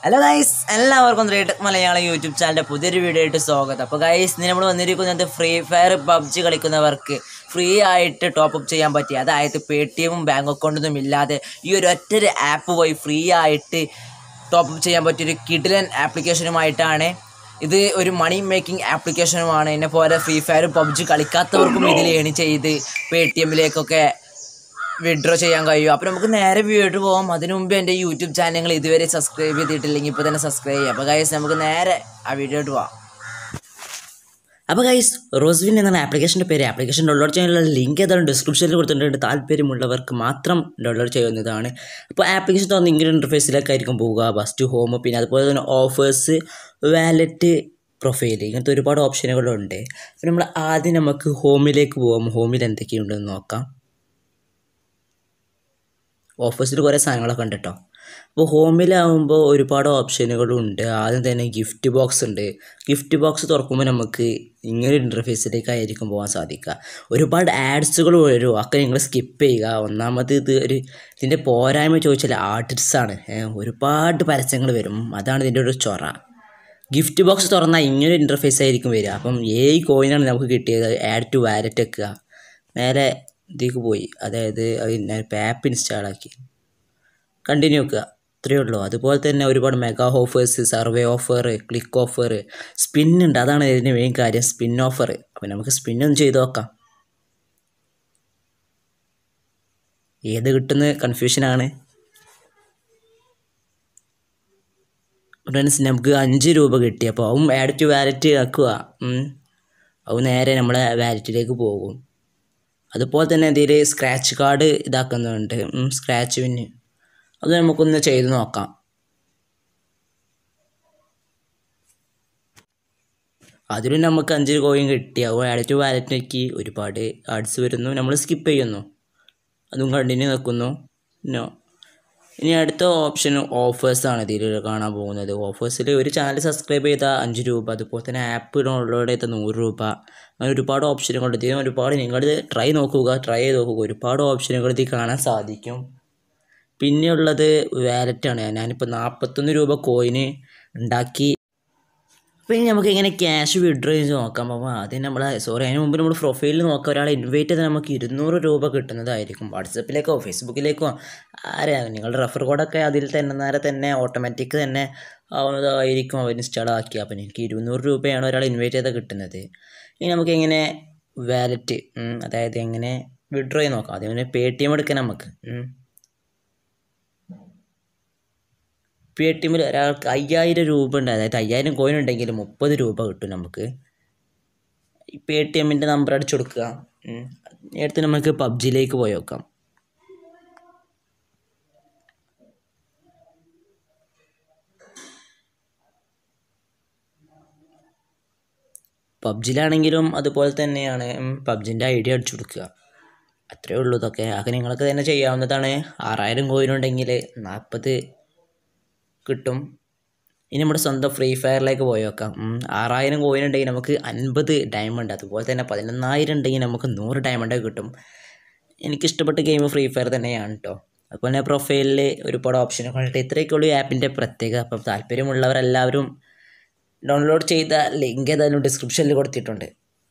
hello guys എല്ലാവർക്കും rate Malayalam YouTube ചാനലിൻ്റെ പുതിയൊരു വീഡിയോ ആയിട്ട് സ്വാഗതം അപ്പോൾ ഗൈസ് ഇന്ന് നമ്മൾ വന്നിരിക്കുന്നത് ഫ്രീ ഫയർ പബ്ജി കളിക്കുന്നവർക്ക് ഫ്രീ ആയിട്ട് ടോപ്പ് അപ്പ് ചെയ്യാൻ പറ്റി അതായത് പേ ടി എമ്മും ബാങ്ക് അക്കൗണ്ടൊന്നും ഇല്ലാതെ ഈ ഒരു ഒറ്റ ആപ്പ് പോയി ഫ്രീ ആയിട്ട് ടോപ്പ് അപ്പ് ചെയ്യാൻ പറ്റിയൊരു കിഡിലൻ ആപ്ലിക്കേഷനുമായിട്ടാണ് ഇത് ഒരു മണി മേക്കിംഗ് ആപ്ലിക്കേഷനുമാണ് എന്നെ പോലെ ഫ്രീ ഫയറും പബ്ജി കളിക്കാത്തവർക്കും ഇതിൽ ഏണി ചെയ്ത് പേ ടി എമ്മിലേക്കൊക്കെ വിഡ്രോ ചെയ്യാൻ കഴിയും അപ്പോൾ നമുക്ക് നേരെ വീഡിയോ പോകാം അതിനു മുമ്പ് എൻ്റെ യൂട്യൂബ് ചാനൽ ഇതുവരെ സബ്സ്ക്രൈബ് ചെയ്തിട്ടില്ലെങ്കിൽ ഇപ്പോൾ തന്നെ സബ്സ്ക്രൈബ് ചെയ്യാം അപ്പോൾ ഗൈസ് നമുക്ക് നേരെ ആ വീഡിയോട്ട് പോവാം അപ്പോൾ ഗൈസ് റോസ്വിൻ എന്നാണ് ആപ്ലിക്കേഷൻ്റെ പേര് ആപ്ലിക്കേഷൻ ഡൗൺലോഡ് ചെയ്യാനുള്ള ലിങ്ക് ഏതാണ് ഡിസ്ക്രിപ്ഷനിൽ കൊടുത്തിട്ടുണ്ട് താല്പര്യമുള്ളവർക്ക് മാത്രം ഡൗൺലോഡ് ചെയ്യുന്നതാണ് അപ്പോൾ ആപ്ലിക്കേഷൻ തുറന്ന് ഇങ്ങനെ ഇൻ്റർഫേസിലേക്കായിരിക്കും പോവുക ഫസ്റ്റ് ഹോം പിന്നെ അതുപോലെ തന്നെ ഓഫേഴ്സ് വാലറ്റ് പ്രൊഫൈൽ ഇങ്ങനത്തെ ഒരുപാട് ഓപ്ഷനുകളുണ്ട് അപ്പോൾ നമ്മൾ ആദ്യം നമുക്ക് ഹോമിലേക്ക് പോകാം ഹോമിൽ എന്തൊക്കെയുണ്ടെന്ന് നോക്കാം ഓഫേഴ്സിൽ കുറേ സാധനങ്ങളൊക്കെ ഉണ്ട് കേട്ടോ അപ്പോൾ ഹോമിലാവുമ്പോൾ ഒരുപാട് ഓപ്ഷനുകളുണ്ട് ആദ്യം തന്നെ ഗിഫ്റ്റ് ബോക്സ് ഉണ്ട് ഗിഫ്റ്റ് ബോക്സ് തുറക്കുമ്പോൾ നമുക്ക് ഇങ്ങനെ ഇൻ്റർഫേസിലേക്കായിരിക്കും പോകാൻ സാധിക്കുക ഒരുപാട് ആഡ്സുകൾ വരും ഒക്കെ നിങ്ങൾ സ്കിപ്പ് ചെയ്യുക ഒന്നാമത് ഇത് ഒരു ഇതിൻ്റെ പോരായ്മ ചോദിച്ചാൽ ആർട്ടിസ്റ്റാണ് ഒരുപാട് പരസ്യങ്ങൾ വരും അതാണ് ഇതിൻ്റെ ഒരു ചൊറ ഗിഫ്റ്റ് ബോക്സ് തുറന്നാൽ ഇങ്ങനെ ഇൻ്റർഫേസ് ആയിരിക്കും വരിക അപ്പം ഏഴ് കോയിനാണ് നമുക്ക് കിട്ടിയത് ആഡ് ടു വാലറ്റ് വെക്കുക നേരെ ഇതിലേക്ക് പോയി അതായത് ഞാൻ ആപ്പ് ഇൻസ്റ്റാൾ ആക്കി കണ്ടിന്യൂ വെക്കുക ഇത്രയേ ഉള്ളൂ അതുപോലെ തന്നെ ഒരുപാട് mega offers survey offer click offer spin ഉണ്ട് അതാണ് ഇതിൻ്റെ മെയിൻ കാര്യം സ്പിൻ ഓഫർ അപ്പം നമുക്ക് സ്പിന്നൊന്നും ചെയ്ത് നോക്കാം ഏത് കിട്ടുന്ന കൺഫ്യൂഷനാണ് ഫ്രണ്ട്സ് നമുക്ക് അഞ്ച് രൂപ കിട്ടി അപ്പോൾ അവൻ ആഡ് ടു വാലറ്റ് ആക്കുക അവൻ നേരെ നമ്മളെ വാലറ്റിലേക്ക് പോകും അതുപോലെ തന്നെ ഇതിൽ സ്ക്രാച്ച് കാർഡ് ഇതാക്കുന്നുണ്ട് സ്ക്രാച്ച് പിന്ന് അത് നമുക്കൊന്ന് ചെയ്ത് നോക്കാം അതിലും നമുക്ക് അഞ്ച് കോയിൻ കിട്ടി അപ്പോൾ ആഡ് ടു വാലറ്റിലേക്ക് ഒരുപാട് ആഡ്സ് വരുന്നു നമ്മൾ സ്കിപ്പ് ചെയ്യുന്നു അതും കണ്ടിന്യൂ നിൽക്കുന്നു നോ ഇനി അടുത്ത ഓപ്ഷൻ ഓഫേഴ്സാണ് ഇതിൽ കാണാൻ പോകുന്നത് ഓഫേഴ്സിൽ ഒരു ചാനൽ സബ്സ്ക്രൈബ് ചെയ്താൽ അഞ്ച് രൂപ അതുപോലെ തന്നെ ആപ്പ് ഡൗൺലോഡ് ചെയ്താൽ നൂറ് രൂപ അങ്ങനെ ഒരുപാട് ഓപ്ഷനുകളുണ്ട് ഇതിന് ഒരുപാട് നിങ്ങൾ ട്രൈ നോക്കുക ട്രൈ ചെയ്ത് നോക്കുക ഒരുപാട് ഓപ്ഷനുകൾ ഇതിൽ കാണാൻ സാധിക്കും പിന്നെയുള്ളത് വാലറ്റാണ് ഞാനിപ്പോൾ നാൽപ്പത്തൊന്ന് രൂപ കോയിന് ഉണ്ടാക്കി പിന്നെ നമുക്ക് ഇങ്ങനെ ക്യാഷ് വിഡ്രോ ചെയ്ത് നോക്കാം അപ്പോൾ ആദ്യം നമ്മൾ സോറി അതിന് മുമ്പ് നമ്മൾ പ്രൊഫൈലിൽ നോക്കാം ഒരാളെ ഇൻവൈറ്റ് ചെയ്താൽ നമുക്ക് ഇരുന്നൂറ് രൂപ കിട്ടുന്നതായിരിക്കും വാട്സപ്പിലേക്കോ ഫേസ്ബുക്കിലേക്കോ ആരെയാണ് നിങ്ങളുടെ റെഫർ കോഡൊക്കെ അതിൽ തന്നെ നേരെ തന്നെ ഓട്ടോമാറ്റിക് തന്നെ ആവുന്നതായിരിക്കും അവർ ഇൻസ്റ്റാൾ ആക്കി അപ്പം എനിക്ക് ഇരുന്നൂറ് രൂപയാണ് ഒരാൾ ഇൻവൈറ്റ് ചെയ്താൽ കിട്ടുന്നത് ഇനി നമുക്ക് എങ്ങനെ വാലറ്റ് അതായത് എങ്ങനെ വിഡ്രോ ചെയ്ത് നോക്കാം അതേപോലെ പേ ടി എം എടുക്കാൻ നമുക്ക് പേ ടി എമ്മിൽ ഒരാൾക്ക് അയ്യായിരം രൂപ ഉണ്ട് അതായത് അയ്യായിരം കോയിൻ ഉണ്ടെങ്കിൽ മുപ്പത് രൂപ കിട്ടും നമുക്ക് ഈ പേ ടി എമ്മിൻ്റെ നമ്പർ അടിച്ചു കൊടുക്കുക നേരത്തെ നമുക്ക് പബ്ജിയിലേക്ക് പോയി നോക്കാം പബ്ജിയിലാണെങ്കിലും അതുപോലെ തന്നെയാണ് പബ്ജിൻ്റെ ഐ ഡി അടിച്ചു കൊടുക്കുക അത്രയേ ഉള്ളൂ ഇതൊക്കെ അതൊക്കെ നിങ്ങൾക്ക് തന്നെ ചെയ്യാവുന്നതാണ് ആറായിരം കോയിൻ ഉണ്ടെങ്കിൽ നാൽപ്പത് കിട്ടും ഇനി നമ്മുടെ സ്വന്തം ഫ്രീ ഫയറിലേക്ക് പോയി നോക്കാം ആറായിരം കോയിൻ ഉണ്ടെങ്കിൽ നമുക്ക് അൻപത് ഡയമണ്ട് അതുപോലെ തന്നെ പതിനൊന്നായിരം ഉണ്ടെങ്കിൽ നമുക്ക് നൂറ് ഡയമണ്ട് കിട്ടും എനിക്കിഷ്ടപ്പെട്ട ഗെയിം ഫ്രീ ഫയർ തന്നെയാണ് കേട്ടോ അതുപോലെ തന്നെ പ്രൊഫൈലിൽ ഒരുപാട് ഓപ്ഷനുകളുണ്ട് ഇത്രയൊക്കെ ഉള്ളൂ ആപ്പിൻ്റെ പ്രത്യേകത അപ്പം താല്പര്യമുള്ളവരെല്ലാവരും ഡൗൺലോഡ് ചെയ്ത ലിങ്ക് ഏതായാലും ഡിസ്ക്രിപ്ഷനിൽ കൊടുത്തിട്ടുണ്ട്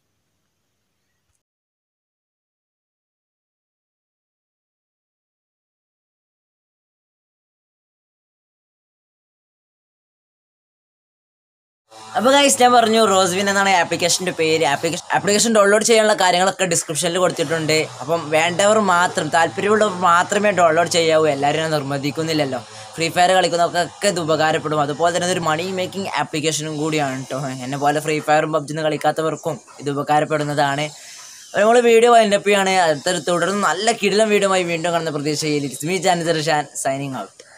അപ്പോൾ ഗൈസ് ഞാൻ പറഞ്ഞു റോസ്വിൻ എന്നാണ് ആപ്ലിക്കേഷൻ്റെ പേര് ആപ്ലിക്കേഷൻ ആപ്ലിക്കേഷൻ ഡൗൺലോഡ് ചെയ്യാനുള്ള കാര്യങ്ങളൊക്കെ ഡിസ്ക്രിപ്ഷനിൽ കൊടുത്തിട്ടുണ്ട് അപ്പം വേണ്ടവർ മാത്രം താല്പര്യമുള്ളവർ മാത്രമേ ഡൗൺലോഡ് ചെയ്യാവൂ എല്ലാവരും ഞാൻ നിർബന്ധിക്കുന്നില്ലല്ലോ ഫ്രീ ഫയർ കളിക്കുന്നവർക്കൊക്കെ ഇത് ഉപകാരപ്പെടും അതുപോലെ തന്നെ ഇതൊരു മണി മേക്കിംഗ് ആപ്ലിക്കേഷനും കൂടിയാണ് കേട്ടോ എന്നെ പോലെ ഫ്രീ ഫയറും പബ്ജിന്ന് കളിക്കാത്തവർക്കും ഇത് ഉപകാരപ്പെടുന്നതാണ് നമ്മൾ വീഡിയോ വൈൻഡപ്പ് ചെയ്യാണ് അടുത്തൊരു തുടർന്ന് നല്ല കിടിലം വീഡിയോ ആയി വീണ്ടും കാണുന്ന പ്രതീക്ഷയിൽ ഇറ്റ്സ് മീ ജാനിദർ ഷാൻ സൈനിങ് ഔട്ട്